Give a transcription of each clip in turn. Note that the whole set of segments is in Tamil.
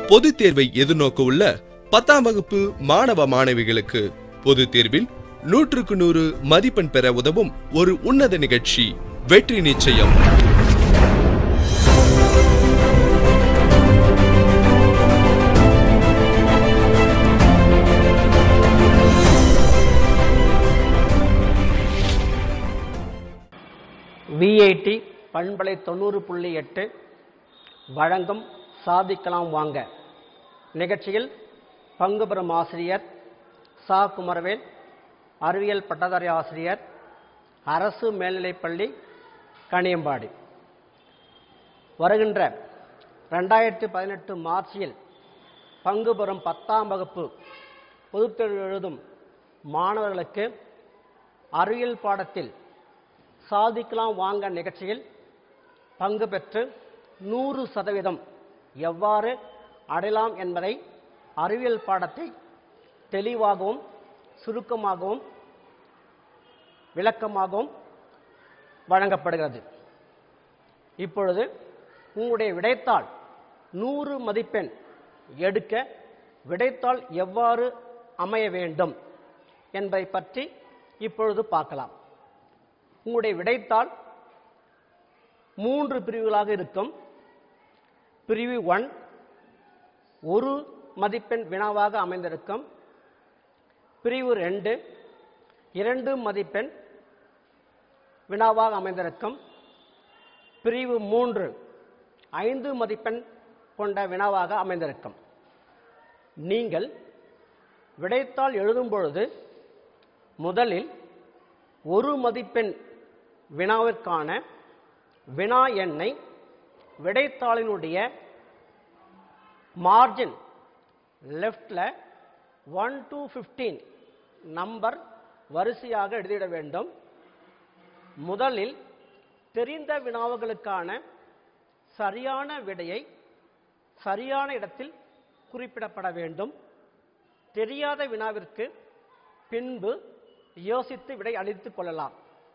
பொதுத் தேர்வை எதிர்நோக்க உள்ள பத்தாம் வகுப்பு மாணவ மாணவிகளுக்கு பொதுத் தேர்வில் நூற்றுக்கு நூறு மதிப்பெண் பெற உதவும் ஒரு உன்னத நிகழ்ச்சி வெற்றி நிச்சயம் விஐடி பண்பலை தொண்ணூறு புள்ளி எட்டு வழங்கும் சாதிக்கலாம் வாங்க நிகழ்ச்சியில் பங்கு பெறும் ஆசிரியர் சா குமரவேல் அறிவியல் பட்டதாரி ஆசிரியர் அரசு மேல்நிலைப்பள்ளி கணியம்பாடி வருகின்ற ரெண்டாயிரத்தி பதினெட்டு மார்ச்சில் பங்கு பெறும் பத்தாம் வகுப்பு பொதுத்தேர்வு எழுதும் மாணவர்களுக்கு அறிவியல் பாடத்தில் சாதிக்கலாம் வாங்க நிகழ்ச்சியில் பங்கு பெற்று நூறு சதவீதம் எவ்வாறு அடையலாம் என்பதை அறிவியல் பாடத்தை தெளிவாகவும் சுருக்கமாகவும் விளக்கமாகவும் வழங்கப்படுகிறது இப்பொழுது உங்களுடைய விடைத்தாள் நூறு மதிப்பெண் எடுக்க விடைத்தாள் எவ்வாறு அமைய வேண்டும் என்பதை பற்றி இப்பொழுது பார்க்கலாம் உங்களுடைய விடைத்தாள் மூன்று பிரிவுகளாக இருக்கும் பிரிவு ஒன் ஒரு மதிப்பெண் வினாவாக அமைந்திருக்கும் பிரிவு ரெண்டு இரண்டு மதிப்பெண் வினாவாக அமைந்திருக்கும் பிரிவு மூன்று ஐந்து மதிப்பெண் கொண்ட வினாவாக அமைந்திருக்கும் நீங்கள் விடைத்தாள் எழுதும் பொழுது முதலில் ஒரு மதிப்பெண் வினாவிற்கான வினா எண்ணை விடைத்தாளினுடைய மார்ஜின் லெஃப்டில் ஒன் டு ஃபிஃப்டீன் நம்பர் வரிசையாக எழுதிட வேண்டும் முதலில் தெரிந்த வினாவுகளுக்கான சரியான விடையை சரியான இடத்தில் குறிப்பிடப்பட வேண்டும் தெரியாத வினாவிற்கு பின்பு யோசித்து விடை அளித்துக் கொள்ளலாம்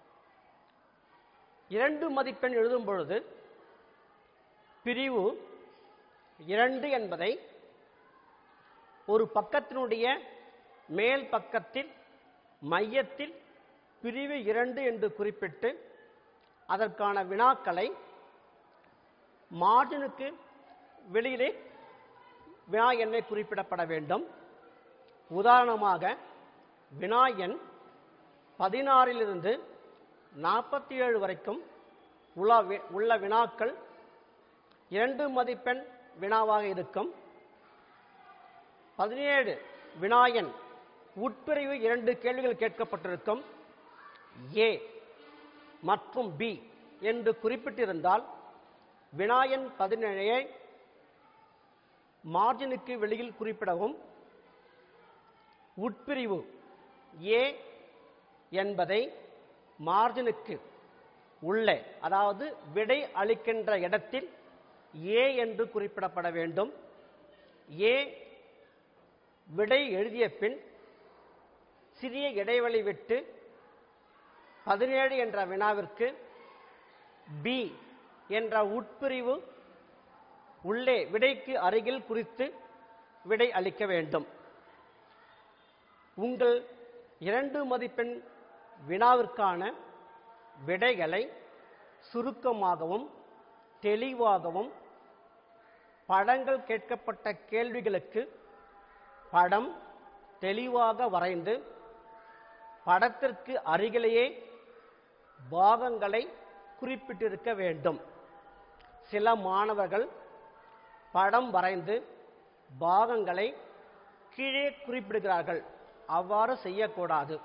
இரண்டு மதிப்பெண் எழுதும் பொழுது பிரிவு இரண்டு என்பதை ஒரு பக்கத்தினுடைய மேல் பக்கத்தில் மையத்தில் பிரிவு இரண்டு என்று குறிப்பிட்டு அதற்கான வினாக்களை மார்ஜினுக்கு வெளியிலே வினா எண்ணை குறிப்பிடப்பட வேண்டும் உதாரணமாக வினா எண் பதினாறிலிருந்து நாற்பத்தி ஏழு வரைக்கும் உள்ள வி- உள்ள வினாக்கள் இரண்டு மதிப்பெண் வினாவாக இருக்கும் பதினேழு வினாயன் உட்பிரிவு இரண்டு கேள்விகள் கேட்கப்பட்டிருக்கும் ஏ மற்றும் பி என்று குறிப்பிட்டிருந்தால் வினாயன் பதினேழை மார்ஜினுக்கு வெளியில் குறிப்பிடவும் உட்பிரிவு ஏ என்பதை மார்ஜினுக்கு உள்ளே அதாவது விடை அளிக்கின்ற இடத்தில் ஏ என்று குறிப்பிடப்பட வேண்டும் ஏ விடை எழுதிய பின் சிறிய இடைவெளி விட்டு பதினேழு என்ற வினாவிற்கு பி என்ற உட்பிரிவு உள்ளே விடைக்கு அருகில் குறித்து விடை அளிக்க வேண்டும் உங்கள் இரண்டு மதிப்பெண் வினாவிற்கான விடைகளை சுருக்கமாகவும் தெளிவாகவும் படங்கள் கேட்கப்பட்ட கேள்விகளுக்கு படம் தெளிவாக வரைந்து படத்திற்கு அருகிலேயே பாகங்களை குறிப்பிட்டிருக்க வேண்டும் சில மாணவர்கள் படம் வரைந்து பாகங்களை கீழே குறிப்பிடுகிறார்கள் அவ்வாறு செய்யக்கூடாது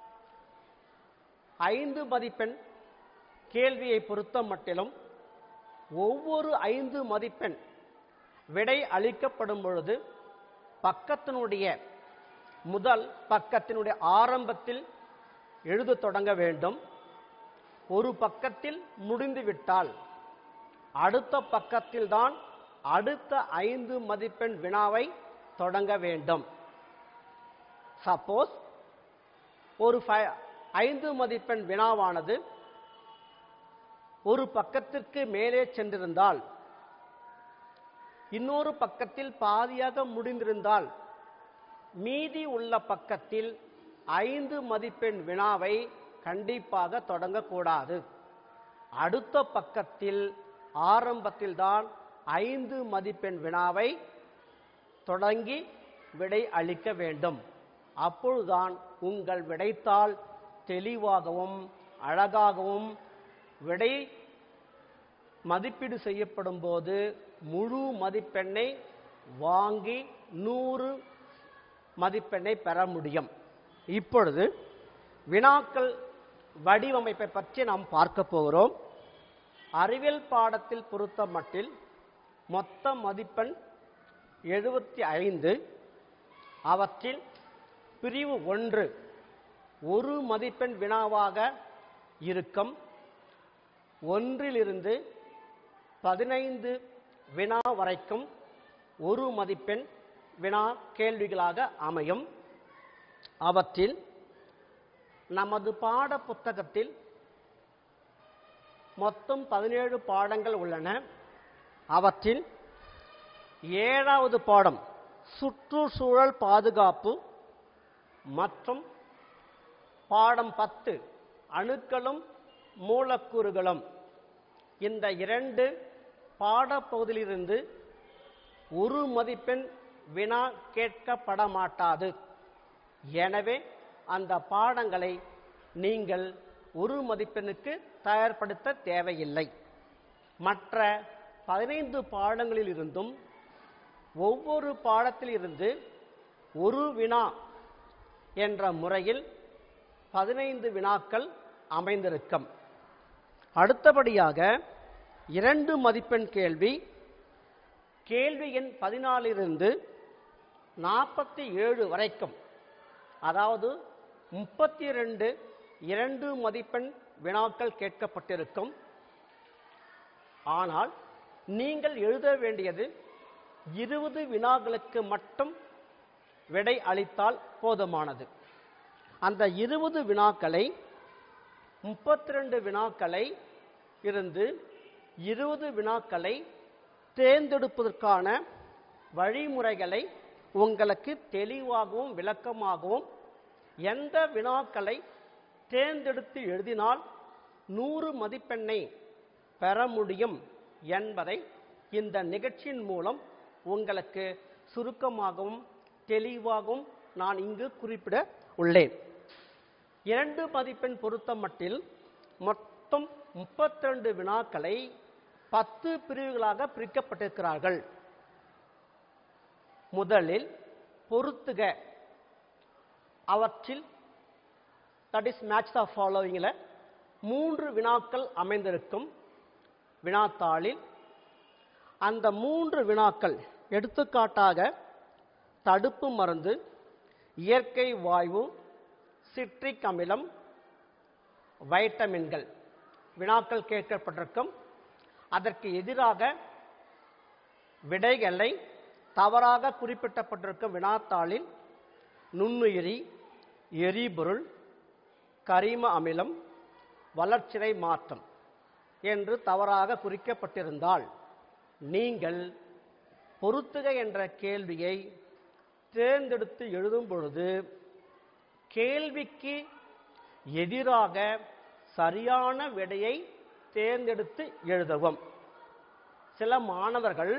ஐந்து மதிப்பெண் கேள்வியை பொறுத்த மட்டிலும் ஒவ்வொரு ஐந்து மதிப்பெண் விடை அளிக்கப்படும் பொழுது பக்கத்தினுடைய முதல் பக்கத்தினுடைய ஆரம்பத்தில் எழுதத் தொடங்க வேண்டும் ஒரு பக்கத்தில் முடிந்துவிட்டால் அடுத்த பக்கத்தில்தான் அடுத்த ஐந்து மதிப்பெண் வினாவை தொடங்க வேண்டும் சப்போஸ் ஒரு ஃபை- ஐந்து மதிப்பெண் வினாவானது ஒரு பக்கத்திற்கு மேலே சென்றிருந்தால் இன்னொரு பக்கத்தில் பாதியாக முடிந்திருந்தால் மீதி உள்ள பக்கத்தில் ஐந்து மதிப்பெண் வினாவை கண்டிப்பாக தொடங்கக்கூடாது அடுத்த பக்கத்தில் ஆரம்பத்தில்தான் ஐந்து மதிப்பெண் வினாவை தொடங்கி விடை அளிக்க வேண்டும் அப்பொழுதுதான் உங்கள் விடைத்தாள் தெளிவாகவும் அழகாகவும் விடை மதிப்பீடு செய்யப்படும் போது முழு மதிப்பெண்ணை வாங்கி நூறு மதிப்பெண்ணை பெற முடியும் இப்பொழுது வினாக்கள் வடிவமைப்பை பற்றி நாம் பார்க்க போகிறோம் அறிவியல் பாடத்தில் பொறுத்த மட்டில் மொத்த மதிப்பெண் எழுபத்தி ஐந்து அவற்றில் பிரிவு ஒன்று ஒரு மதிப்பெண் வினாவாக இருக்கும் ஒன்றிலிருந்து பதினைந்து வினா வரைக்கும் ஒரு மதிப்பெண் வினா கேள்விகளாக அமையும் அவற்றில் நமது பாட புத்தகத்தில் மொத்தம் பதினேழு பாடங்கள் உள்ளன அவற்றில் ஏழாவது பாடம் சுற்றுச்சூழல் பாதுகாப்பு மற்றும் பாடம் பத்து அணுக்களும் மூலக்கூறுகளும் இந்த இரண்டு பாடப்பகுதியிலிருந்து ஒரு மதிப்பெண் வினா கேட்கப்பட மாட்டாது எனவே அந்த பாடங்களை நீங்கள் ஒரு மதிப்பெண்ணுக்கு தயார்படுத்த தேவையில்லை மற்ற பதினைந்து பாடங்களில் இருந்தும் ஒவ்வொரு பாடத்தில் இருந்து ஒரு வினா என்ற முறையில் பதினைந்து வினாக்கள் அமைந்திருக்கும் அடுத்தபடியாக இரண்டு மதிப்பெண் கேள்வி கேள்வி எண் பதினாலிருந்து நாற்பத்தி ஏழு வரைக்கும் அதாவது முப்பத்தி ரெண்டு இரண்டு மதிப்பெண் வினாக்கள் கேட்கப்பட்டிருக்கும் ஆனால் நீங்கள் எழுத வேண்டியது இருபது வினாக்களுக்கு மட்டும் விடை அளித்தால் போதுமானது அந்த இருபது வினாக்களை முப்பத்தி ரெண்டு வினாக்களை இருந்து இருபது வினாக்களை தேர்ந்தெடுப்பதற்கான வழிமுறைகளை உங்களுக்கு தெளிவாகவும் விளக்கமாகவும் எந்த வினாக்களை தேர்ந்தெடுத்து எழுதினால் நூறு மதிப்பெண்ணை பெற முடியும் என்பதை இந்த நிகழ்ச்சியின் மூலம் உங்களுக்கு சுருக்கமாகவும் தெளிவாகவும் நான் இங்கு குறிப்பிட உள்ளேன் இரண்டு மதிப்பெண் பொறுத்த மட்டில் மொத்தம் முப்பத்தி ரெண்டு வினாக்களை பத்து பிரிவுகளாக பிரிக்கப்பட்டிருக்கிறார்கள் முதலில் பொருத்துக அவற்றில் தட் இஸ் மேட்ச் த ஃபாலோவிங்கில் மூன்று வினாக்கள் அமைந்திருக்கும் வினாத்தாளில் அந்த மூன்று வினாக்கள் எடுத்துக்காட்டாக தடுப்பு மருந்து இயற்கை வாயு சிட்ரிக் அமிலம் வைட்டமின்கள் வினாக்கள் கேட்கப்பட்டிருக்கும் அதற்கு எதிராக விடைகளை தவறாக குறிப்பிட்டப்பட்டிருக்கும் வினாத்தாளில் நுண்ணுயிரி எரிபொருள் கரிம அமிலம் வளர்ச்சிதை மாற்றம் என்று தவறாக குறிக்கப்பட்டிருந்தால் நீங்கள் பொருத்துக என்ற கேள்வியை தேர்ந்தெடுத்து எழுதும் பொழுது கேள்விக்கு எதிராக சரியான விடையை தேர்ந்தெடுத்து எழுதவும் சில மாணவர்கள்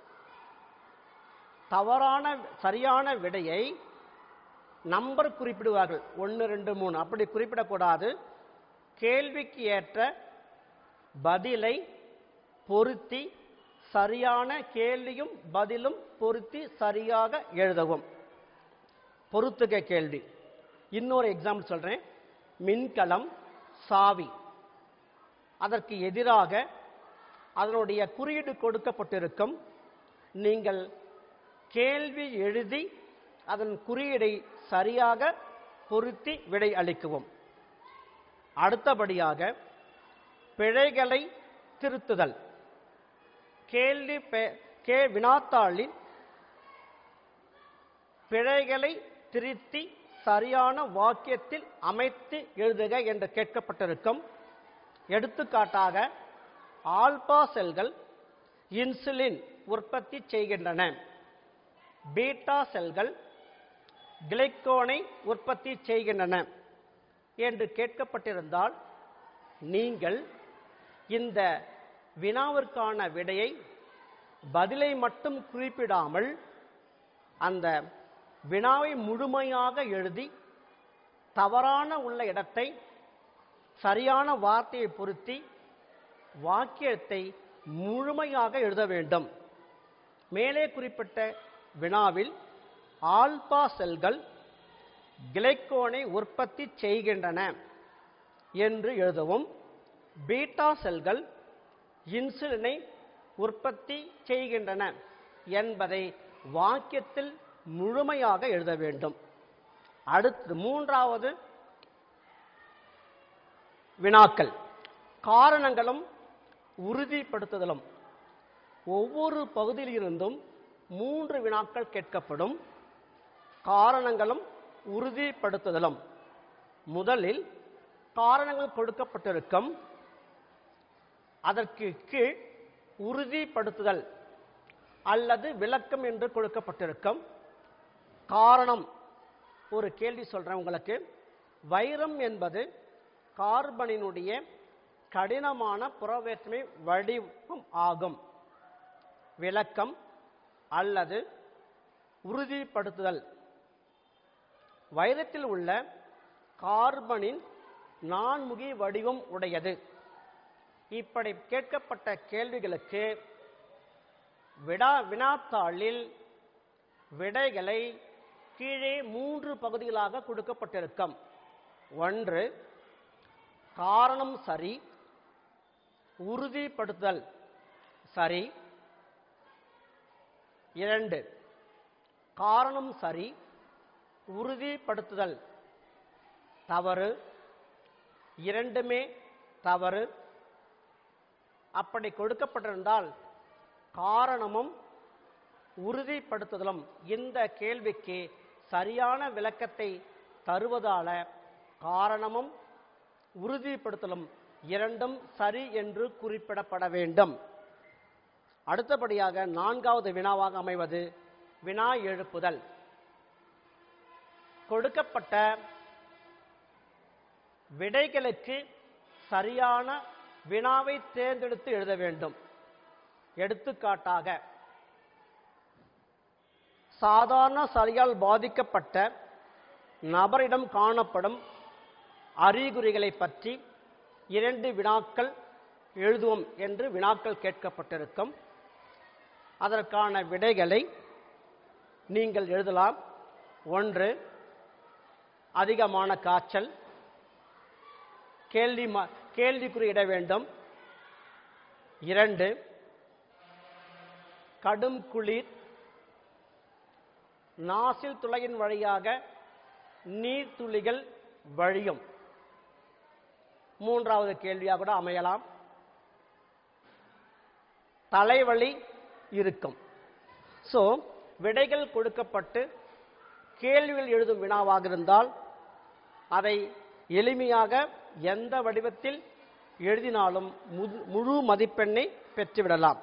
தவறான சரியான விடையை நம்பர் குறிப்பிடுவார்கள் ஒன்று ரெண்டு மூணு அப்படி குறிப்பிடக்கூடாது கேள்விக்கு ஏற்ற பதிலை பொருத்தி சரியான கேள்வியும் பதிலும் பொருத்தி சரியாக எழுதவும் பொருத்துக கேள்வி இன்னொரு எக்ஸாம்பிள் சொல்றேன் மின்கலம் சாவி அதற்கு எதிராக அதனுடைய குறியீடு கொடுக்கப்பட்டிருக்கும் நீங்கள் கேள்வி எழுதி அதன் குறியீடை சரியாக பொருத்தி விடை அளிக்கவும் அடுத்தபடியாக பிழைகளை திருத்துதல் கேள்வி பெ- கே வினாத்தாளில் பிழைகளை திருத்தி சரியான வாக்கியத்தில் அமைத்து எழுதுக என்று கேட்கப்பட்டிருக்கும் எடுத்துக்காட்டாக ஆல்பா செல்கள் இன்சுலின் உற்பத்தி செய்கின்றன பீட்டா செல்கள் கிளைக்கோனை உற்பத்தி செய்கின்றன என்று கேட்கப்பட்டிருந்தால் நீங்கள் இந்த வினாவிற்கான விடையை பதிலை மட்டும் குறிப்பிடாமல் அந்த வினாவை முழுமையாக எழுதி தவறான உள்ள இடத்தை சரியான வார்த்தையை பொருத்தி வாக்கியத்தை முழுமையாக எழுத வேண்டும் மேலே குறிப்பிட்ட வினாவில் ஆல்பா செல்கள் கிளைக்கோனை உற்பத்தி செய்கின்றன என்று எழுதவும் பீட்டா செல்கள் இன்சுலினை உற்பத்தி செய்கின்றன என்பதை வாக்கியத்தில் முழுமையாக எழுத வேண்டும் அடுத்து மூன்றாவது வினாக்கள் காரணங்களும் உறுதிப்படுத்துதலும் ஒவ்வொரு பகுதியிலிருந்தும் மூன்று வினாக்கள் கேட்கப்படும் காரணங்களும் உறுதிப்படுத்துதலும் முதலில் காரணங்கள் கொடுக்கப்பட்டிருக்கும் அதற்கு கீழ் உறுதிப்படுத்துதல் அல்லது விளக்கம் என்று கொடுக்கப்பட்டிருக்கும் காரணம் ஒரு கேள்வி சொல்றேன் உங்களுக்கு வைரம் என்பது கார்பனினுடைய கடினமான புறவேற்றுமை வடிவம் ஆகும் விளக்கம் அல்லது உறுதிப்படுத்துதல் வைரத்தில் உள்ள கார்பனின் நான்முகி வடிவம் உடையது இப்படி கேட்கப்பட்ட கேள்விகளுக்கு விடா வினாத்தாளில் விடைகளை கீழே மூன்று பகுதிகளாக கொடுக்கப்பட்டிருக்கும் ஒன்று காரணம் சரி உறுதிப்படுத்துதல் சரி இரண்டு காரணம் சரி உறுதிப்படுத்துதல் தவறு இரண்டுமே தவறு அப்படி கொடுக்கப்பட்டிருந்தால் காரணமும் உறுதிப்படுத்துதலும் இந்த கேள்விக்கு சரியான விளக்கத்தை தருவதால காரணமும் உறுதிப்படுத்தலும் இரண்டும் சரி என்று குறிப்பிடப்பட வேண்டும் அடுத்தபடியாக நான்காவது வினாவாக அமைவது வினா எழுப்புதல் கொடுக்கப்பட்ட விடைகளுக்கு சரியான வினாவை தேர்ந்தெடுத்து எழுத வேண்டும் எடுத்துக்காட்டாக சாதாரண சளியால் பாதிக்கப்பட்ட நபரிடம் காணப்படும் அறிகுறிகளை பற்றி இரண்டு வினாக்கள் எழுதுவோம் என்று வினாக்கள் கேட்கப்பட்டிருக்கும் அதற்கான விடைகளை நீங்கள் எழுதலாம் ஒன்று அதிகமான காய்ச்சல் கேள்வி ம- கேள்விக்குறியிட வேண்டும் இரண்டு கடும் குளிர் நாசில் துளையின் வழியாக நீர்த்துளிகள் வழியும் மூன்றாவது கேள்வியாக கூட அமையலாம் தலைவலி இருக்கும் ஸோ விடைகள் கொடுக்கப்பட்டு கேள்விகள் எழுதும் வினாவாக இருந்தால் அதை எளிமையாக எந்த வடிவத்தில் எழுதினாலும் முது- முழு மதிப்பெண்ணை பெற்றுவிடலாம்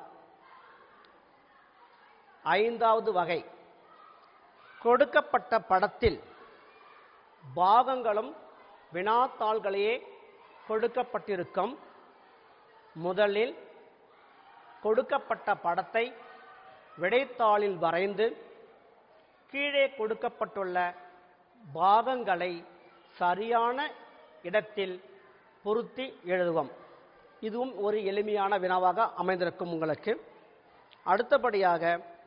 ஐந்தாவது வகை கொடுக்கப்பட்ட படத்தில் பாகங்களும் வினாத்தாள்களையே கொடுக்கப்பட்டிருக்கும் முதலில் கொடுக்கப்பட்ட படத்தை விடைத்தாளில் வரைந்து கீழே கொடுக்கப்பட்டுள்ள பாகங்களை சரியான இடத்தில் பொருத்தி எழுதுவோம் இதுவும் ஒரு எளிமையான வினாவாக அமைந்திருக்கும் உங்களுக்கு அடுத்தபடியாக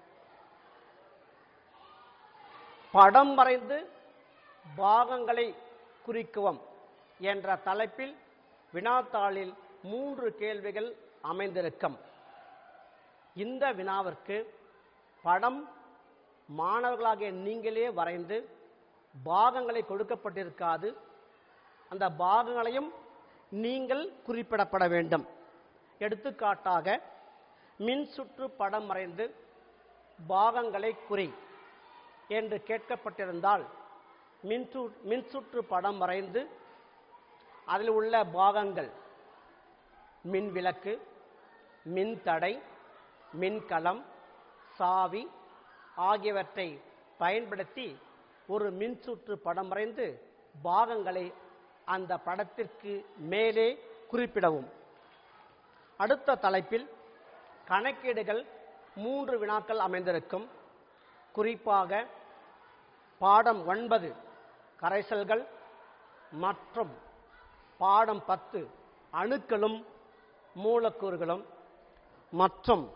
படம் வரைந்து பாகங்களை குறிக்குவோம் என்ற தலைப்பில் வினாத்தாளில் மூன்று கேள்விகள் அமைந்திருக்கும் இந்த வினாவிற்கு படம் மாணவர்களாகிய நீங்களே வரைந்து பாகங்களை கொடுக்கப்பட்டிருக்காது அந்த பாகங்களையும் நீங்கள் குறிப்பிடப்பட வேண்டும் எடுத்துக்காட்டாக மின் சுற்று படம் வரைந்து பாகங்களை குறி என்று கேட்கப்பட்டிருந்தால் மின்சு மின்சுற்று படம் வரைந்து அதில் உள்ள பாகங்கள் மின் விளக்கு மின் தடை மின்கலம் சாவி ஆகியவற்றை பயன்படுத்தி ஒரு மின்சுற்று படம் வரைந்து பாகங்களை அந்த படத்திற்கு மேலே குறிப்பிடவும் அடுத்த தலைப்பில் கணக்கீடுகள் மூன்று வினாக்கள் அமைந்திருக்கும் குறிப்பாக பாடம் ஒன்பது கரைசல்கள் மற்றும் பாடம் பத்து அணுக்களும் மூலக்கூறுகளும் மற்றும்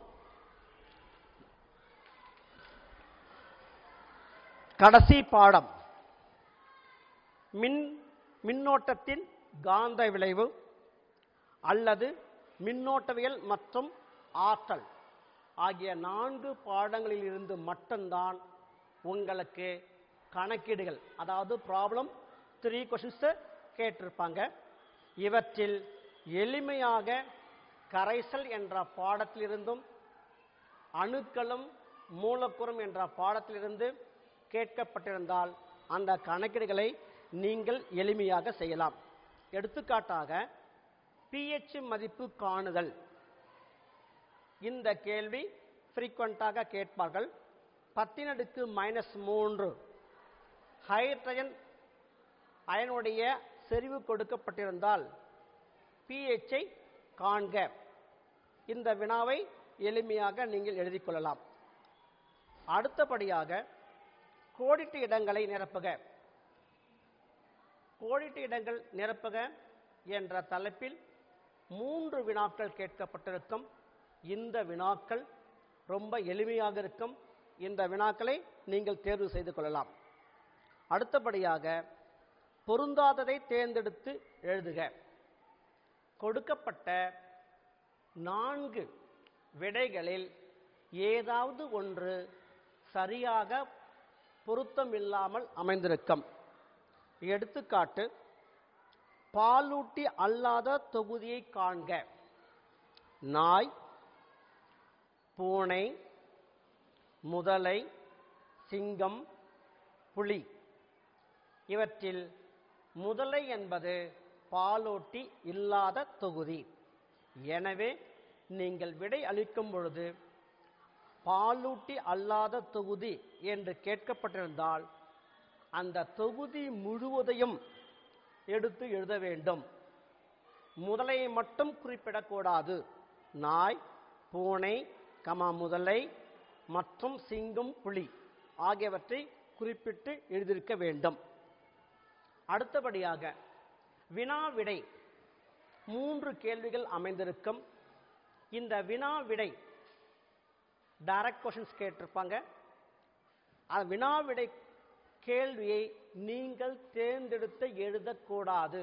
கடைசி பாடம் மின் மின்னோட்டத்தின் காந்த விளைவு அல்லது மின்னோட்டவியல் மற்றும் ஆற்றல் ஆகிய நான்கு பாடங்களில் இருந்து மட்டும்தான் உங்களுக்கு கணக்கீடுகள் அதாவது ப்ராப்ளம் த்ரீ கொஷின்ஸ் கேட்டிருப்பாங்க இவற்றில் எளிமையாக கரைசல் என்ற பாடத்திலிருந்தும் அணுக்களும் மூலக்கூறும் என்ற பாடத்திலிருந்து கேட்கப்பட்டிருந்தால் அந்த கணக்கீடுகளை நீங்கள் எளிமையாக செய்யலாம் எடுத்துக்காட்டாக pH மதிப்பு காணுதல் இந்த கேள்வி ஃப்ரீக்வெண்ட்டாக கேட்பார்கள் பத்தினடுக்கு மைனஸ் மூன்று ஹைட்ரஜன் அயனுடைய செறிவு கொடுக்கப்பட்டிருந்தால் pH ஐ காண்க இந்த வினாவை எளிமையாக நீங்கள் எழுதிக் கொள்ளலாம் அடுத்தபடியாக கோடிட்டு இடங்களை நிரப்புக கோடிட்டு இடங்கள் நிரப்புக என்ற தலைப்பில் மூன்று வினாக்கள் கேட்கப்பட்டிருக்கும் இந்த வினாக்கள் ரொம்ப எளிமையாக இருக்கும் இந்த வினாக்களை நீங்கள் தேர்வு செய்து கொள்ளலாம் அடுத்தபடியாக பொருந்தாததை தேர்ந்தெடுத்து எழுதுக கொடுக்கப்பட்ட நான்கு விடைகளில் ஏதாவது ஒன்று சரியாக பொருத்தமில்லாமல் அமைந்திருக்கும் எடுத்துக்காட்டு பாலூட்டி அல்லாத தொகுதியை காண்க நாய் பூனை முதலை சிங்கம் புலி இவற்றில் முதலை என்பது பாலூட்டி இல்லாத தொகுதி எனவே நீங்கள் விடை அளிக்கும் பொழுது பாலூட்டி அல்லாத தொகுதி என்று கேட்கப்பட்டிருந்தால் அந்த தொகுதி முழுவதையும் எடுத்து எழுத வேண்டும் முதலையை மட்டும் குறிப்பிடக்கூடாது நாய் பூனை கமா முதலை மற்றும் சிங்கம் புலி ஆகியவற்றை குறிப்பிட்டு எழுதியிருக்க வேண்டும் அடுத்தபடியாக வினா விடை மூன்று கேள்விகள் அமைந்திருக்கும் இந்த வினா விடை டைரக்ட் கொஷின்ஸ் கேட்டிருப்பாங்க அந்த வினா விடை கேள்வியை நீங்கள் தேர்ந்தெடுத்து எழுதக்கூடாது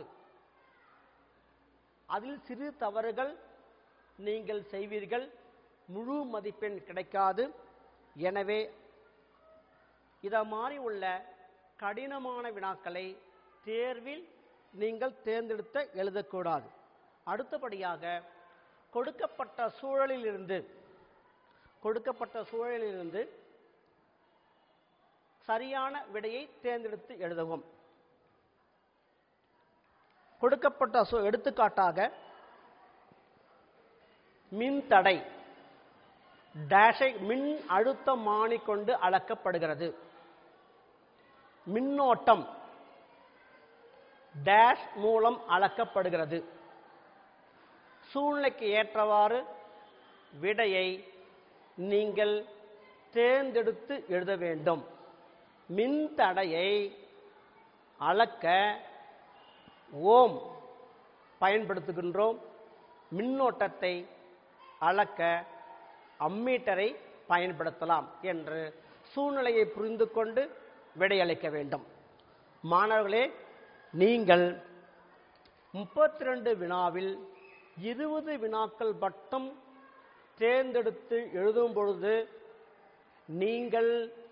அதில் சிறு தவறுகள் நீங்கள் செய்வீர்கள் முழு மதிப்பெண் கிடைக்காது எனவே இத மாதிரி உள்ள கடினமான வினாக்களை தேர்வில் நீங்கள் தேர்ந்தெடுத்து எழுதக்கூடாது அடுத்தபடியாக கொடுக்கப்பட்ட சூழலிலிருந்து கொடுக்கப்பட்ட சூழலிலிருந்து சரியான விடையை தேர்ந்தெடுத்து எழுதவும் கொடுக்கப்பட்ட சு எடுத்துக்காட்டாக மின் தடை டேஷை மின் அழுத்தமானி கொண்டு அளக்கப்படுகிறது மின்னோட்டம் டேஷ் மூலம் அளக்கப்படுகிறது சூழ்நிலைக்கு ஏற்றவாறு விடையை நீங்கள் தேர்ந்தெடுத்து எழுத வேண்டும் மின் தடையை அளக்க ஓம் பயன்படுத்துகின்றோம் மின்னோட்டத்தை அளக்க அம்மீட்டரை பயன்படுத்தலாம் என்று சூழ்நிலையை புரிந்து கொண்டு விடையளிக்க வேண்டும் மாணவர்களே நீங்கள் முப்பத்தி ரெண்டு வினாவில் இருபது வினாக்கள் மட்டும் தேர்ந்தெடுத்து எழுதும் பொழுது நீங்கள்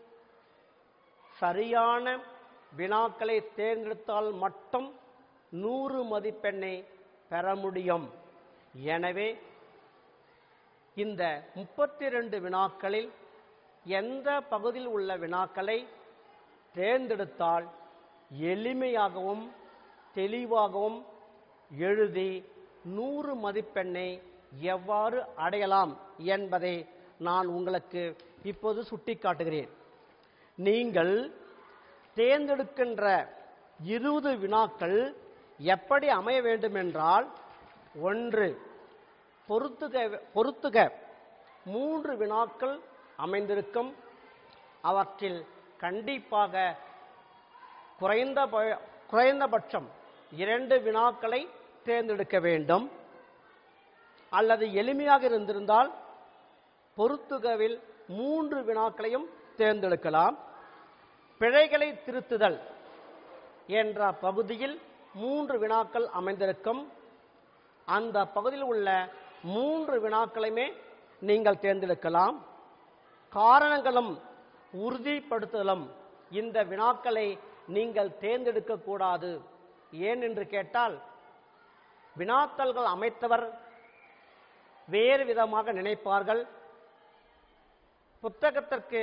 சரியான வினாக்களை தேர்ந்தெடுத்தால் மட்டும் நூறு மதிப்பெண்ணை பெற முடியும் எனவே இந்த முப்பத்தி ரெண்டு வினாக்களில் எந்த பகுதியில் உள்ள வினாக்களை தேர்ந்தெடுத்தால் எளிமையாகவும் தெளிவாகவும் எழுதி நூறு மதிப்பெண்ணை எவ்வாறு அடையலாம் என்பதை நான் உங்களுக்கு இப்போது சுட்டிக்காட்டுகிறேன் நீங்கள் தேர்ந்தெடுக்கின்ற இருபது வினாக்கள் எப்படி அமைய வேண்டும் என்றால் ஒன்று பொருத்துக பொருத்துக மூன்று வினாக்கள் அமைந்திருக்கும் அவற்றில் கண்டிப்பாக குறைந்த குறைந்தபட்சம் இரண்டு வினாக்களை தேர்ந்தெடுக்க வேண்டும் அல்லது எளிமையாக இருந்திருந்தால் பொருத்துகவில் மூன்று வினாக்களையும் தேர்ந்தெடுக்கலாம் பிழைகளை திருத்துதல் என்ற பகுதியில் மூன்று வினாக்கள் அமைந்திருக்கும் அந்த பகுதியில் உள்ள மூன்று வினாக்களையுமே நீங்கள் தேர்ந்தெடுக்கலாம் காரணங்களும் உறுதிப்படுத்துதலும் இந்த வினாக்களை நீங்கள் தேர்ந்தெடுக்க கூடாது ஏன் என்று கேட்டால் வினாத்தல்கள் அமைத்தவர் வேறு விதமாக நினைப்பார்கள் புத்தகத்திற்கு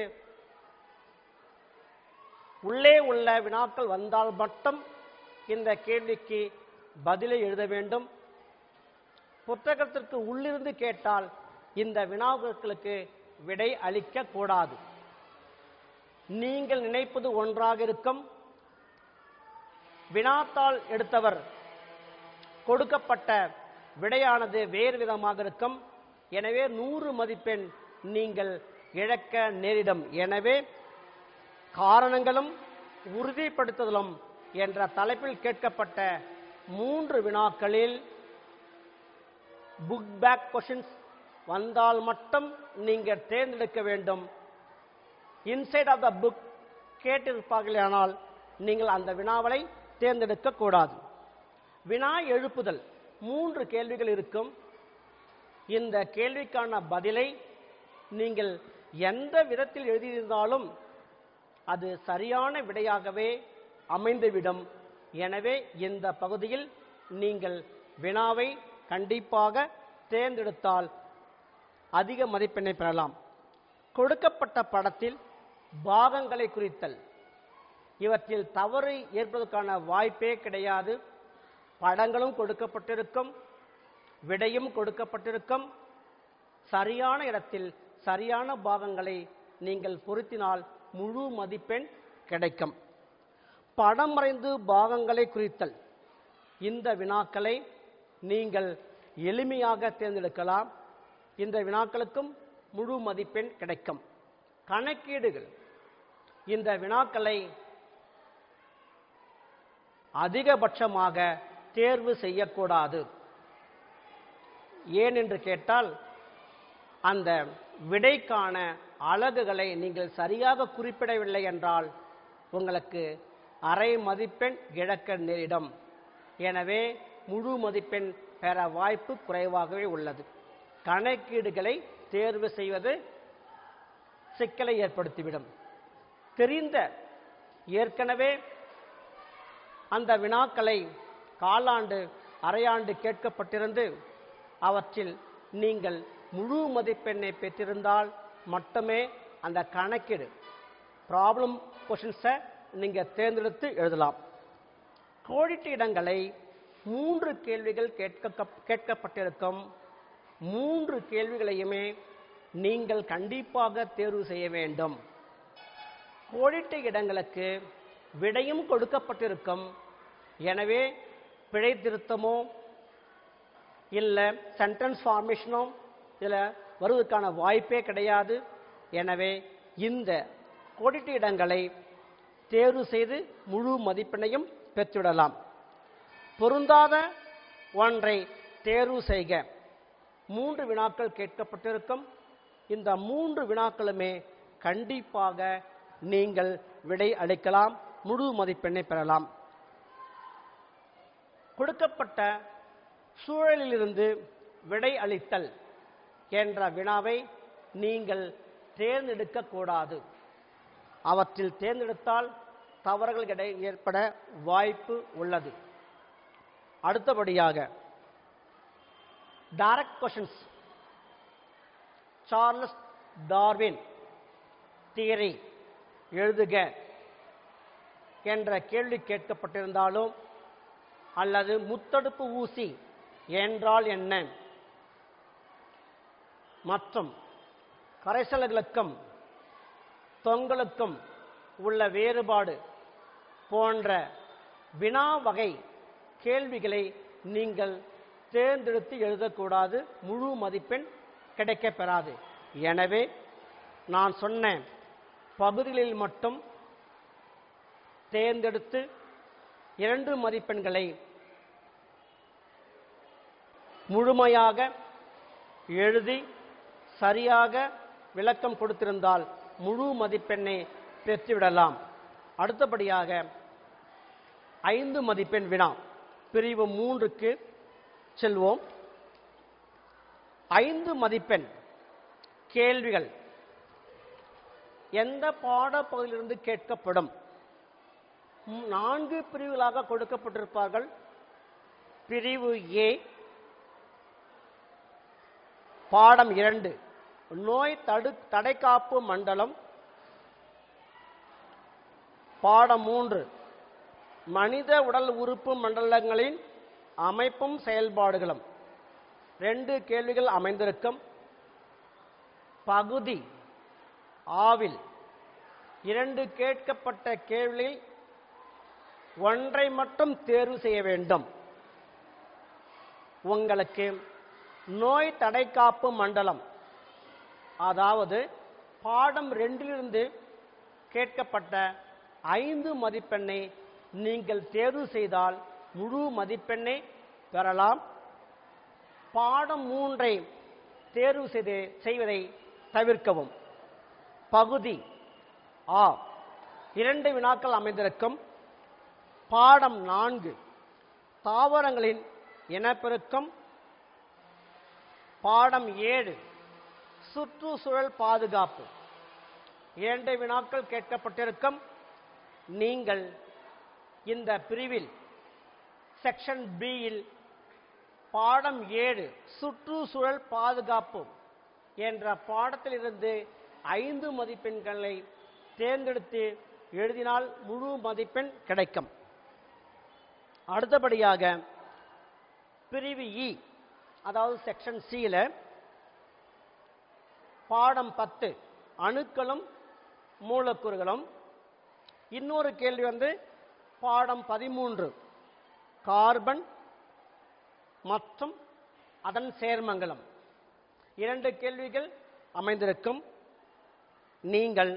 உள்ளே உள்ள வினாக்கள் வந்தால் மட்டும் இந்த கேள்விக்கு பதிலை எழுத வேண்டும் புத்தகத்திற்கு உள்ளிருந்து கேட்டால் இந்த வினாக்களுக்கு விடை அளிக்க கூடாது நீங்கள் நினைப்பது ஒன்றாக இருக்கும் வினாத்தாள் எடுத்தவர் கொடுக்கப்பட்ட விடையானது வேறு விதமாக இருக்கும் எனவே நூறு மதிப்பெண் நீங்கள் இழக்க நேரிடும் எனவே காரணங்களும் உறுதிப்படுத்துதலும் என்ற தலைப்பில் கேட்கப்பட்ட மூன்று வினாக்களில் புக் பேக் கொஷின்ஸ் வந்தால் மட்டும் நீங்கள் தேர்ந்தெடுக்க வேண்டும் இன்சைட் ஆஃப் த புக் கேட்டிருப்பார்களானால் நீங்கள் அந்த வினாவலை தேர்ந்தெடுக்க கூடாது வினா எழுப்புதல் மூன்று கேள்விகள் இருக்கும் இந்த கேள்விக்கான பதிலை நீங்கள் எந்த விதத்தில் எழுதியிருந்தாலும் அது சரியான விடையாகவே அமைந்துவிடும் எனவே இந்த பகுதியில் நீங்கள் வினாவை கண்டிப்பாக தேர்ந்தெடுத்தால் அதிக மதிப்பெண்ணை பெறலாம் கொடுக்கப்பட்ட படத்தில் பாகங்களை குறித்தல் இவற்றில் தவறு ஏற்பதற்கான வாய்ப்பே கிடையாது படங்களும் கொடுக்கப்பட்டிருக்கும் விடையும் கொடுக்கப்பட்டிருக்கும் சரியான இடத்தில் சரியான பாகங்களை நீங்கள் பொருத்தினால் முழு மதிப்பெண் கிடைக்கும் படம் வரைந்து பாகங்களை குறித்தல் இந்த வினாக்களை நீங்கள் எளிமையாக தேர்ந்தெடுக்கலாம் இந்த வினாக்களுக்கும் முழு மதிப்பெண் கிடைக்கும் கணக்கீடுகள் இந்த வினாக்களை அதிகபட்சமாக தேர்வு செய்யக்கூடாது ஏன் என்று கேட்டால் அந்த விடைக்கான அலகுகளை நீங்கள் சரியாக குறிப்பிடவில்லை என்றால் உங்களுக்கு அரை மதிப்பெண் இழக்க நேரிடும் எனவே முழு மதிப்பெண் பெற வாய்ப்பு குறைவாகவே உள்ளது கணக்கீடுகளை தேர்வு செய்வது சிக்கலை ஏற்படுத்திவிடும் தெரிந்த ஏற்கனவே அந்த வினாக்களை காலாண்டு அரையாண்டு கேட்கப்பட்டிருந்து அவற்றில் நீங்கள் முழு மதிப்பெண்ணை பெற்றிருந்தால் மட்டுமே அந்த கணக்கீடு ப்ராப்ளம் கொஷின்ஸை நீங்கள் தேர்ந்தெடுத்து எழுதலாம் கோடிட்டு இடங்களை மூன்று கேள்விகள் கேட்க கேட்கப்பட்டிருக்கும் மூன்று கேள்விகளையுமே நீங்கள் கண்டிப்பாக தேர்வு செய்ய வேண்டும் கோடிட்ட இடங்களுக்கு விடையும் கொடுக்கப்பட்டிருக்கும் எனவே பிழை திருத்தமோ இல்லை சென்டென்ஸ் ஃபார்மேஷனோ இதில் வருவதற்கான வாய்ப்பே கிடையாது எனவே இந்த கோடிட்ட இடங்களை தேர்வு செய்து முழு மதிப்பெண்ணையும் பெற்றுவிடலாம் பொருந்தாத ஒன்றை தேர்வு செய்க மூன்று வினாக்கள் கேட்கப்பட்டிருக்கும் இந்த மூன்று வினாக்களுமே கண்டிப்பாக நீங்கள் விடை அளிக்கலாம் முழு மதிப்பெண்ணை பெறலாம் கொடுக்கப்பட்ட சூழலிலிருந்து விடை அளித்தல் என்ற வினாவை நீங்கள் தேர்ந்தெடுக்க கூடாது அவற்றில் தேர்ந்தெடுத்தால் தவறுகள் கிடை ஏற்பட வாய்ப்பு உள்ளது அடுத்தபடியாக direct questions Charles Darwin theory எழுதுக என்ற கேள்வி கேட்கப்பட்டிருந்தாலும் அல்லது முத்தடுப்பு ஊசி என்றால் என்ன மற்றும் கரைசல்களுக்கும் தொங்கலுக்கும் உள்ள வேறுபாடு போன்ற வினா வகை கேள்விகளை நீங்கள் தேர்ந்தெடுத்து எழுதக்கூடாது முழு மதிப்பெண் கிடைக்கப் பெறாது எனவே நான் சொன்ன பகுதிகளில் மட்டும் தேர்ந்தெடுத்து இரண்டு மதிப்பெண்களை முழுமையாக எழுதி சரியாக விளக்கம் கொடுத்திருந்தால் முழு மதிப்பெண்ணை பெற்றுவிடலாம் அடுத்தபடியாக ஐந்து மதிப்பெண் வினா பிரிவு மூன்றுக்கு செல்வோம் ஐந்து மதிப்பெண் கேள்விகள் எந்த பாடப்பகுதியிலிருந்து கேட்கப்படும் ம், நான்கு பிரிவுகளாக கொடுக்கப்பட்டிருப்பார்கள் பிரிவு ஏ பாடம் இரண்டு நோய் தடு தடைக்காப்பு மண்டலம் பாடம் மூன்று மனித உடல் உறுப்பு மண்டலங்களின் அமைப்பும் செயல்பாடுகளும் ரெண்டு கேள்விகள் அமைந்திருக்கும் பகுதி ஆவில் இரண்டு கேட்கப்பட்ட கேள்விகளில் ஒன்றை மட்டும் தேர்வு செய்ய வேண்டும் உங்களுக்கு நோய் தடைக்காப்பு மண்டலம் அதாவது பாடம் ரெண்டிலிருந்து கேட்கப்பட்ட ஐந்து மதிப்பெண்ணை நீங்கள் தேர்வு செய்தால் முழு மதிப்பெண்ணை பெறலாம் பாடம் மூன்றை தேர்வு செய்து செய்வதை தவிர்க்கவும் பகுதி ஆ இரண்டு வினாக்கள் அமைந்திருக்கும் பாடம் நான்கு தாவரங்களின் இனப்பெருக்கம் பாடம் ஏழு சுற்றுச்சூழல் பாதுகாப்பு இரண்டு வினாக்கள் கேட்கப்பட்டிருக்கும் நீங்கள் இந்த பிரிவில் செக்ஷன் பியில் பாடம் ஏழு சுற்றுச்சூழல் பாதுகாப்பு என்ற பாடத்திலிருந்து ஐந்து மதிப்பெண்களை தேர்ந்தெடுத்து எழுதினால் முழு மதிப்பெண் கிடைக்கும் அடுத்தபடியாக பிரிவு இ அதாவது செக்ஷன் சியில் பாடம் பத்து அணுக்களும் மூலக்கூறுகளும் இன்னொரு கேள்வி வந்து பாடம் பதிமூன்று கார்பன் மற்றும் அதன் சேர்மங்களும் இரண்டு கேள்விகள் அமைந்திருக்கும் நீங்கள்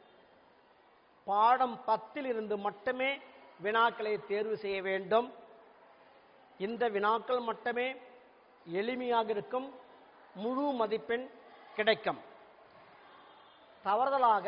பாடம் பத்தில் இருந்து மட்டுமே வினாக்களை தேர்வு செய்ய வேண்டும் இந்த வினாக்கள் மட்டுமே எளிமையாக இருக்கும் முழு மதிப்பெண் கிடைக்கும் தவறுதலாக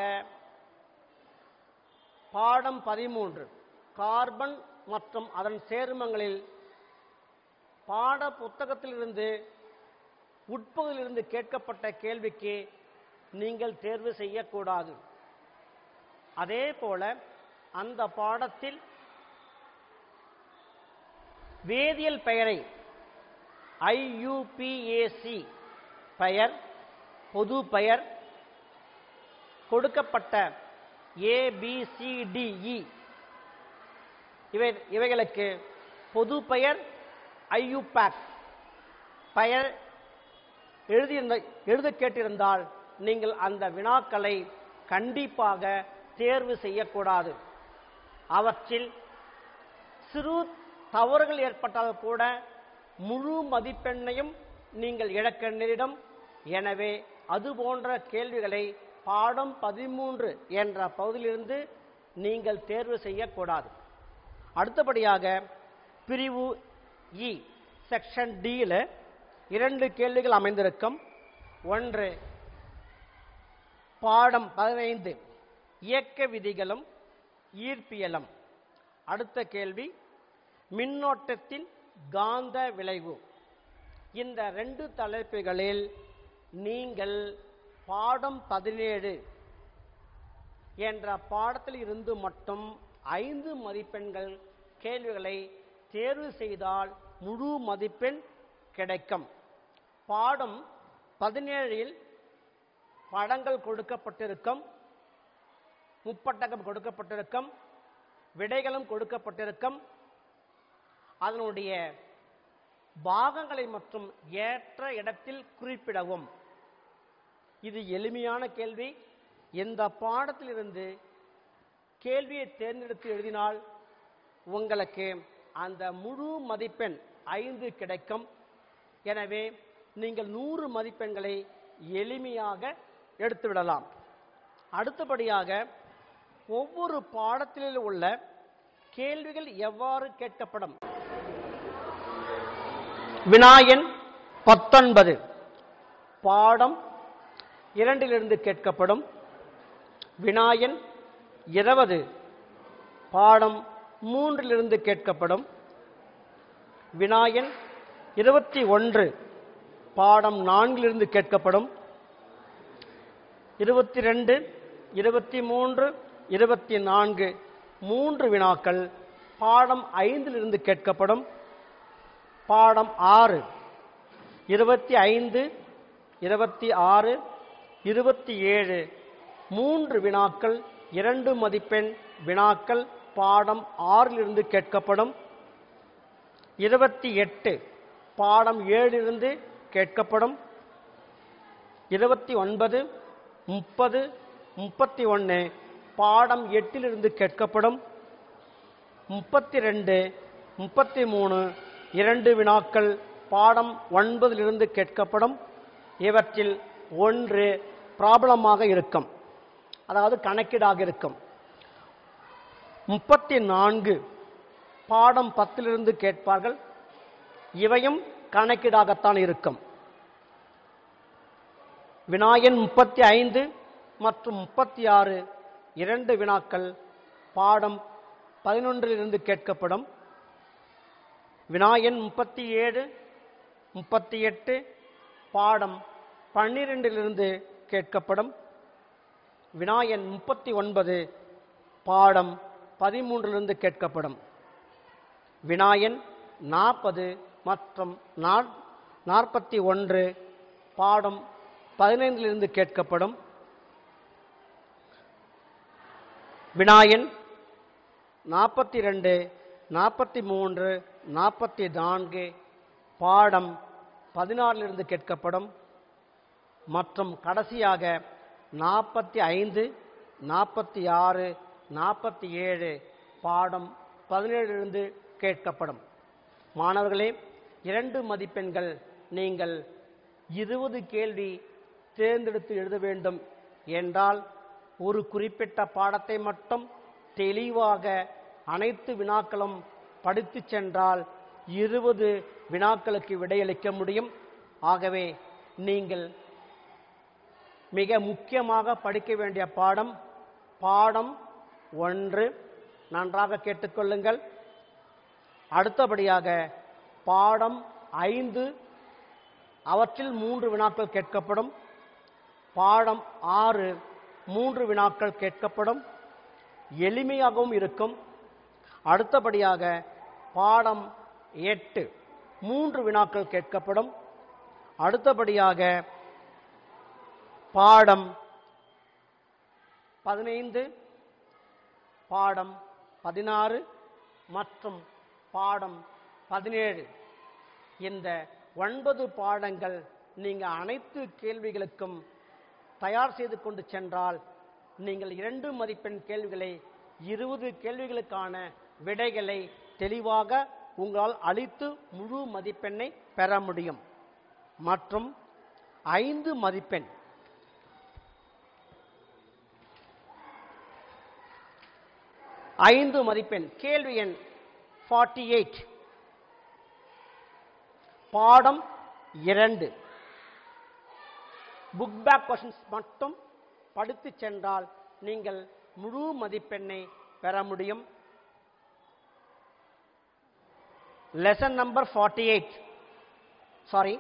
பாடம் பதிமூன்று கார்பன் மற்றும் அதன் சேர்மங்களில் பாட புத்தகத்திலிருந்து உட்பகுதியிலிருந்து கேட்கப்பட்ட கேள்விக்கு நீங்கள் தேர்வு செய்யக்கூடாது அதே போல அந்த பாடத்தில் வேதியியல் பெயரை ஐயுபிஏசி பெயர் பொது பெயர் கொடுக்கப்பட்ட ஏபிசிடிஇ இவை இவைகளுக்கு பொது பெயர் ஐயுபேக் பெயர் எழுதியிருந்த எழுத கேட்டிருந்தால் நீங்கள் அந்த வினாக்களை கண்டிப்பாக தேர்வு செய்யக்கூடாது அவற்றில் சிறு தவறுகள் ஏற்பட்டால் கூட முழு மதிப்பெண்ணையும் நீங்கள் இழக்க நேரிடும் எனவே அது போன்ற கேள்விகளை பாடம் பதிமூன்று என்ற பகுதியிலிருந்து நீங்கள் தேர்வு செய்யக்கூடாது அடுத்தபடியாக பிரிவு இ செக்ஷன் டியில் இரண்டு கேள்விகள் அமைந்திருக்கும் ஒன்று பாடம் பதினைந்து இயக்க விதிகளும் ஈர்ப்பியலும் அடுத்த கேள்வி மின்னோட்டத்தின் காந்த விளைவு இந்த ரெண்டு தலைப்புகளில் நீங்கள் பாடம் பதினேழு என்ற பாடத்தில் இருந்து மட்டும் ஐந்து மதிப்பெண்கள் கேள்விகளை தேர்வு செய்தால் முழு மதிப்பெண் கிடைக்கும் பாடம் பதினேழில் படங்கள் கொடுக்கப்பட்டிருக்கும் முப்பட்டகம் கொடுக்கப்பட்டிருக்கும் விடைகளும் கொடுக்கப்பட்டிருக்கும் அதனுடைய பாகங்களை மற்றும் ஏற்ற இடத்தில் குறிப்பிடவும் இது எளிமையான கேள்வி இந்த பாடத்திலிருந்து கேள்வியை தேர்ந்தெடுத்து எழுதினால் உங்களுக்கு அந்த முழு மதிப்பெண் ஐந்து கிடைக்கும் எனவே நீங்கள் நூறு மதிப்பெண்களை எளிமையாக எடுத்துவிடலாம் அடுத்தபடியாக ஒவ்வொரு பாடத்திலும் உள்ள கேள்விகள் எவ்வாறு கேட்கப்படும் வினாயன் பத்தொன்பது பாடம் இரண்டிலிருந்து கேட்கப்படும் வினாயன் இருபது பாடம் மூன்றிலிருந்து கேட்கப்படும் வினாயன் இருபத்தி ஒன்று பாடம் நான்கிலிருந்து கேட்கப்படும் இருபத்தி ரெண்டு இருபத்தி மூன்று இருபத்தி நான்கு மூன்று வினாக்கள் பாடம் ஐந்திலிருந்து கேட்கப்படும் பாடம் ஆறு இருபத்தி ஐந்து இருபத்தி ஆறு இருபத்தி ஏழு மூன்று வினாக்கள் இரண்டு மதிப்பெண் வினாக்கள் பாடம் ஆறிலிருந்து கேட்கப்படும் இருபத்தி எட்டு பாடம் ஏழிலிருந்து கேட்கப்படும் இருபத்தி ஒன்பது முப்பது முப்பத்தி ஒன்று பாடம் எட்டிலிருந்து கேட்கப்படும் முப்பத்தி ரெண்டு முப்பத்தி மூணு இரண்டு வினாக்கள் பாடம் ஒன்பதிலிருந்து கேட்கப்படும் இவற்றில் ஒன்று ப்ராப்ளமாக இருக்கும் அதாவது கணக்கீடாக இருக்கும் முப்பத்தி நான்கு பாடம் பத்திலிருந்து கேட்பார்கள் இவையும் கணக்கீடாகத்தான் இருக்கும் வினாயன் முப்பத்தி ஐந்து மற்றும் முப்பத்தி ஆறு இரண்டு வினாக்கள் பாடம் பதினொன்றிலிருந்து கேட்கப்படும் வினாயன் முப்பத்தி ஏழு முப்பத்தி எட்டு பாடம் பன்னிரெண்டிலிருந்து கேட்கப்படும் வினாயன் முப்பத்தி ஒன்பது பாடம் பதிமூன்றிலிருந்து கேட்கப்படும் வினாயன் நாற்பது மற்றும் நாற்பத்தி ஒன்று பாடம் பதினைந்திலிருந்து கேட்கப்படும் வினாயன் நாற்பத்தி ரெண்டு நாற்பத்தி மூன்று நாற்பத்தி நான்கு பாடம் பதினாறிலிருந்து கேட்கப்படும் மற்றும் கடைசியாக நாற்பத்தி ஐந்து நாற்பத்தி ஆறு நாற்பத்தி ஏழு பாடம் பதினேழிலிருந்து கேட்கப்படும் மாணவர்களே இரண்டு மதிப்பெண்கள் நீங்கள் இருபது கேள்வி தேர்ந்தெடுத்து எழுத வேண்டும் என்றால் ஒரு குறிப்பிட்ட பாடத்தை மட்டும் தெளிவாக அனைத்து வினாக்களும் படித்து சென்றால் இருபது வினாக்களுக்கு விடையளிக்க முடியும் ஆகவே நீங்கள் மிக முக்கியமாக படிக்க வேண்டிய பாடம் பாடம் ஒன்று நன்றாக கேட்டுக்கொள்ளுங்கள் அடுத்தபடியாக பாடம் ஐந்து அவற்றில் மூன்று வினாக்கள் கேட்கப்படும் பாடம் ஆறு மூன்று வினாக்கள் கேட்கப்படும் எளிமையாகவும் இருக்கும் அடுத்தபடியாக பாடம் எட்டு மூன்று வினாக்கள் கேட்கப்படும் அடுத்தபடியாக பாடம் பதினைந்து பாடம் பதினாறு மற்றும் பாடம் பதினேழு இந்த ஒன்பது பாடங்கள் நீங்க அனைத்து கேள்விகளுக்கும் தயார் செய்து கொண்டு சென்றால் நீங்கள் இரண்டு மதிப்பெண் கேள்விகளை இருபது கேள்விகளுக்கான விடைகளை தெளிவாக உங்களால் அளித்து முழு மதிப்பெண்ணை பெற முடியும் மற்றும் ஐந்து மதிப்பெண் ஐந்து மதிப்பெண் கேள்வி எண் ஃபார்ட்டி எயிட் பாடம் இரண்டு புக் பேக் கொஷின்ஸ் மட்டும் படித்து சென்றால் நீங்கள் முழு மதிப்பெண்ணை பெற முடியும் lesson number forty eight sorry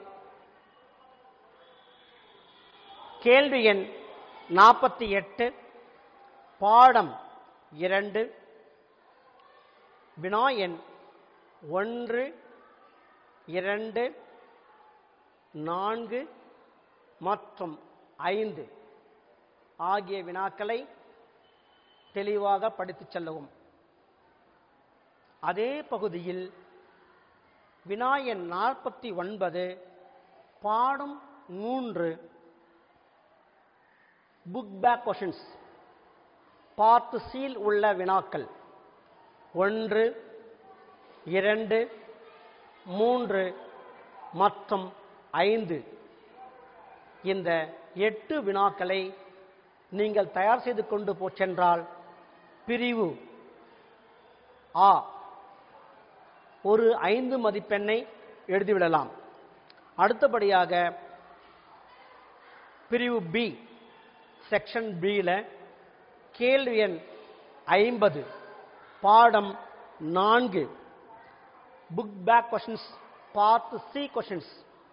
கேள்வி எண் நாற்பத்தி எட்டு பாடம் இரண்டு வினா எண் ஒன்று இரண்டு நான்கு மற்றும் ஐந்து ஆகிய வினாக்களை தெளிவாக படித்துச் செல்லவும் அதே பகுதியில் வினாயன் நாற்பத்தி ஒன்பது பாடம் மூன்று book back questions part C உள்ள வினாக்கள் ஒன்று இரண்டு மூன்று மற்றும் ஐந்து இந்த எட்டு வினாக்களை நீங்கள் தயார் செய்து கொண்டு போச்சென்றால் பிரிவு ஆ ஒரு ஐந்து மதிப்பெண்ணை எழுதிவிடலாம் அடுத்தபடியாக பிரிவு பி செக்ஷன் பியில் கேள்வி எண் ஐம்பது பாடம் நான்கு book back questions part C questions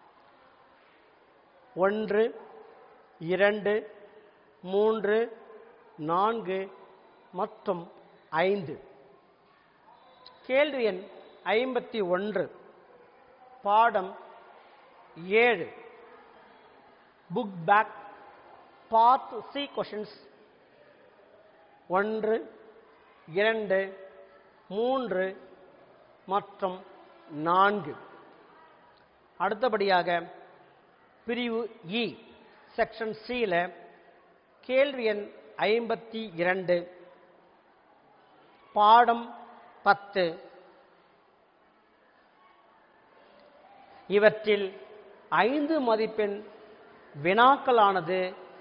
ஒன்று இரண்டு மூன்று நான்கு மற்றும் ஐந்து கேள்வி எண் ஐம்பத்தி ஒன்று பாடம் ஏழு book back part C questions ஒன்று இரண்டு மூன்று மற்றும் நான்கு அடுத்தபடியாக பிரிவு இ செக்ஷன் சியில் கேள்வி எண் ஐம்பத்தி இரண்டு பாடம் பத்து இவற்றில் ஐந்து மதிப்பெண் வினாக்களானது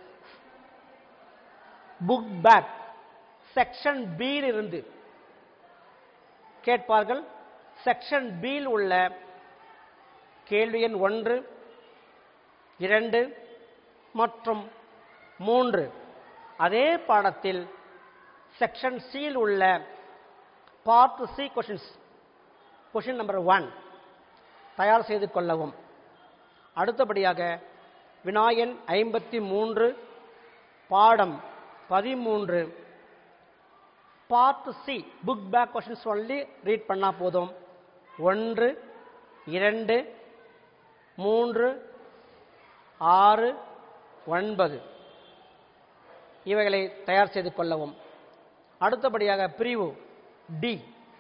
புக் பேக் செக்ஷன் பியில் இருந்து கேட்பார்கள் செக்ஷன் பியில் உள்ள கேள்வி எண் ஒன்று இரண்டு மற்றும் மூன்று அதே பாடத்தில் செக்ஷன் சியில் உள்ள part C questions question number one தயார் செய்து கொள்ளவும் அடுத்தபடியாக வினாயன் ஐம்பத்தி மூன்று பாடம் பதிமூன்று part C book back questions சொல்லி ரீட் பண்ணால் போதும் ஒன்று இரண்டு மூன்று ஆறு ஒன்பது இவைகளை தயார் செய்து கொள்ளவும் அடுத்தபடியாக பிரிவு டி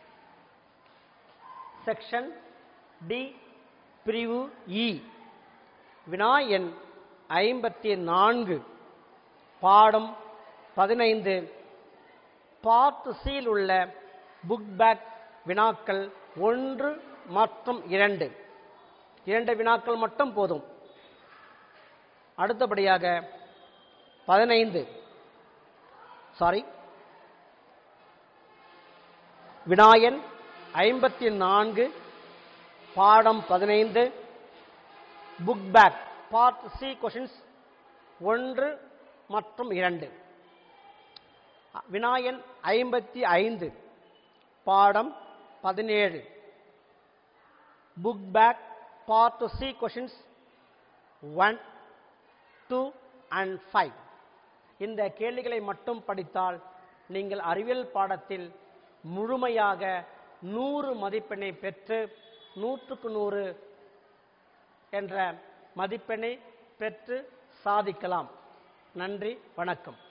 செக்ஷன் டி பிரிவு இ வினா எண் ஐம்பத்தி நான்கு பாடம் பதினைந்து பார்ட் சியில் உள்ள புக் பேக் வினாக்கள் ஒன்று மற்றும் இரண்டு இரண்டு வினாக்கள் மட்டும் போதும் அடுத்தபடியாக பதினைந்து சாரி வினாயன் ஐம்பத்தி நான்கு பாடம் பதினைந்து book back part C questions ஒன்று மற்றும் இரண்டு வினாயன் ஐம்பத்தி ஐந்து பாடம் பதினேழு book back part C questions one two and five இந்த கேள்விகளை மட்டும் படித்தால் நீங்கள் அறிவியல் பாடத்தில் முழுமையாக நூறு மதிப்பெண்ணை பெற்று நூற்றுக்கு நூறு என்ற மதிப்பெண்ணை பெற்று சாதிக்கலாம் நன்றி வணக்கம்